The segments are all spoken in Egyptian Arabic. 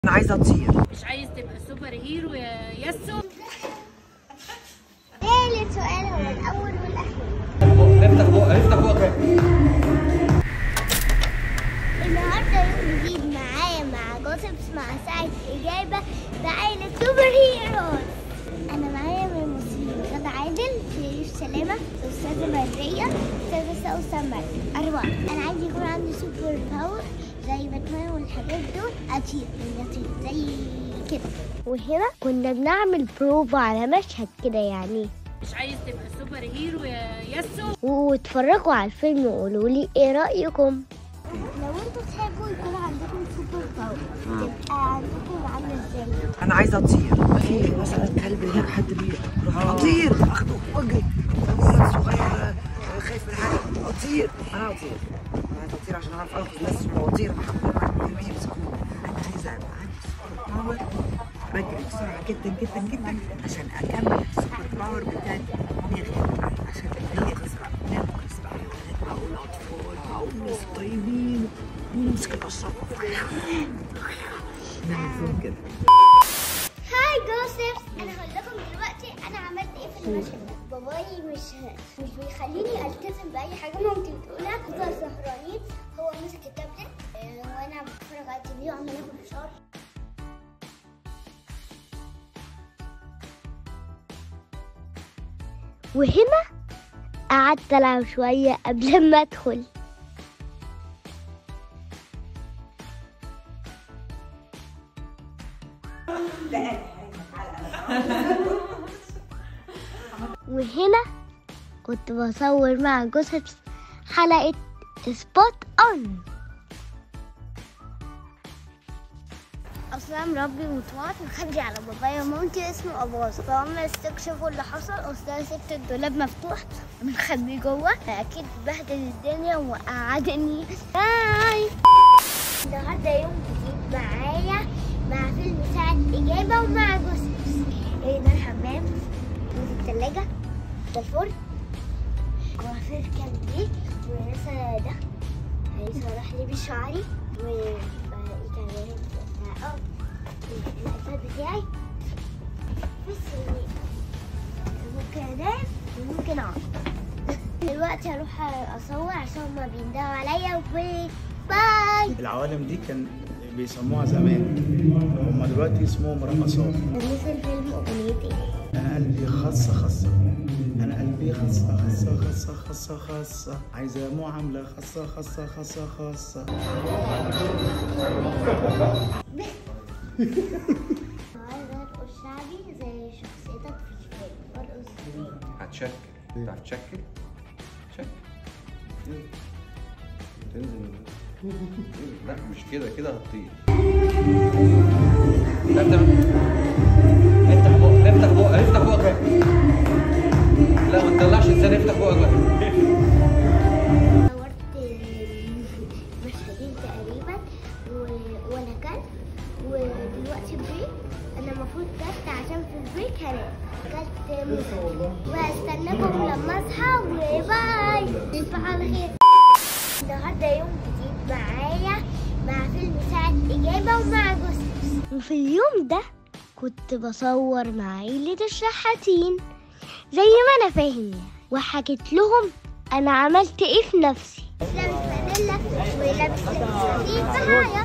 انا عايزه اطير مش عايز تبقى سوبر هيرو يا ياسو ثالث سؤال هو الأول والأخير افتح بقى افتح بقى النهارده يوم جديد معايا مع جوسبس مع ساعة إجابة بعائلة سوبر هيروز أنا معايا من المصريين غدا عادل شريف سلامة أستاذة برية أستاذة سوسة أربعة أنا عايز يكون عندي سوبر باور زي باتمان والحاجات دول أطير أطير زي كده وهنا كنا بنعمل بروفا على مشهد كده يعني مش عايز تبقى سوبر هيرو يا ياسو واتفرجوا على الفيلم وقولوا لي ايه رأيكم لو انتوا تحبوا يكون عندكم سوبر باور تبقى عندكم عامله ازاي انا عايزه اطير في مثلا كلب هناك حد بيروح اطير اخده واجري ولد صغير آه، خايف من حاجه اطير انا اطير انا عايزه اطير عشان اعرف انقذ الناس واطير محمد يمسكوني انا عايزه ابقى عندي سوبر باور بجري بسرعه جدا جدا جدا عشان اكمل السوبر باور بتاعتي من غير عشان هي تسرع ننقذ بقى الولاد بقى والاطفال بقى والناس الطيبين ونمسك الاشرار نعمل فيهم كده هاي جوسفز انا هقول لكم دلوقتي انا عملت ايه في المشهد ده باباي مش مش بيخليني التزم باي حاجه مامتي بتقولها كنا سهرانين هو مسك التابلت آه، وانا بتفرج على التي في وعمال اكل فشار وهنا قعدت العب شويه قبل ما ادخل وهنا كنت بصور مع جوزيف حلقة سبوت اون اصلا مربي مطوات مخبي على بابايا ومامتي اسمه اباظ فهم استكشفوا اللي حصل اصلا سبت الدولاب مفتوح مخبي جوه فاكيد بهدل الدنيا وقعدني باي النهارده يوم جديد معايا مع فيلم ساعة إجابة ومع جوزيف إيه ده الحمام ودي التلاجة ده الفرن وفير كان دي ولسه ده لسه راح لي بشعري و إيه كمان اه الايباد بتاعي في السرير ممكن انام وممكن اقعد دلوقتي هروح اصور عشان هما بيندهوا عليا وباي باي العوالم دي كان بيسموها زمان هم دلوقتي اسمهم رقصات بالنسبه لفيلم اغنيتي انا قلبي خاصة خاصة انا قلبي خاصة خاصة خاصة خاصة خاصة عايزة معاملة خاصة خاصة خاصة خاصة عايزه ارقص شعبي زي شخصيتك في الفيلم ارقص ازاي هتشكل تعرف تشكل شكل تنزل لا مش كده كده هتطير لا افتح بقى افتح بقى افتح بقى افتح بقى لا ما تطلعش لسان افتح بقى بقى صورت مشهدين تقريبا و... وانا كلت ودلوقتي بريك انا المفروض كلت عشان في البريك هنام كلت موسى وهستناكم لما اصحى وباي تصبحوا على خير النهارده يوم جديد معايا مع فيلم ساعة إجابة ومع جوزيف وفي اليوم ده كنت بصور مع عيلة الشحاتين زي ما أنا فاهم يعني وحكيت لهم أنا عملت إيه في نفسي لابس فانيلا ولابس لبس خفيف بهاية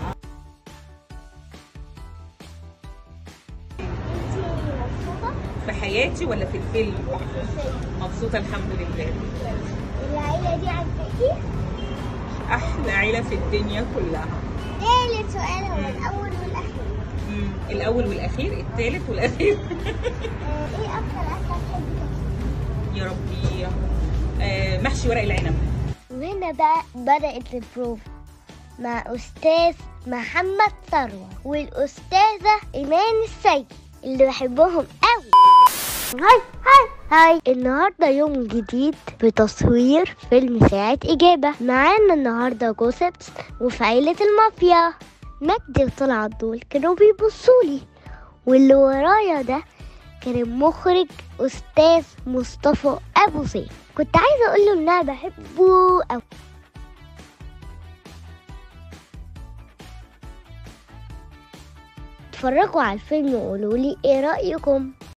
في حياتي ولا في الفيلم مبسوطة الحمد لله العيلة دي عندكي أحلى عيلة في الدنيا كلها تالت سؤال هو الأول والأخير مم. الأول والأخير الثالث والأخير آه، إيه أكتر أكلة تحبي تاكليها؟ يا ربي آه محشي ورق العنب وهنا بقى بدأت البروفا مع أستاذ محمد ثروة والأستاذة إيمان السيد اللي بحبهم قوي هاي هاي هاي النهاردة يوم جديد بتصوير فيلم ساعة إجابة معانا النهاردة جوسبس وفي عيلة المافيا مجدي وطلعت دول كانوا بيبصولي واللي ورايا ده كان المخرج أستاذ مصطفى أبو زيد كنت عايزة أقول له إن أنا بحبه أوي اتفرجوا على الفيلم وقولوا لي ايه رأيكم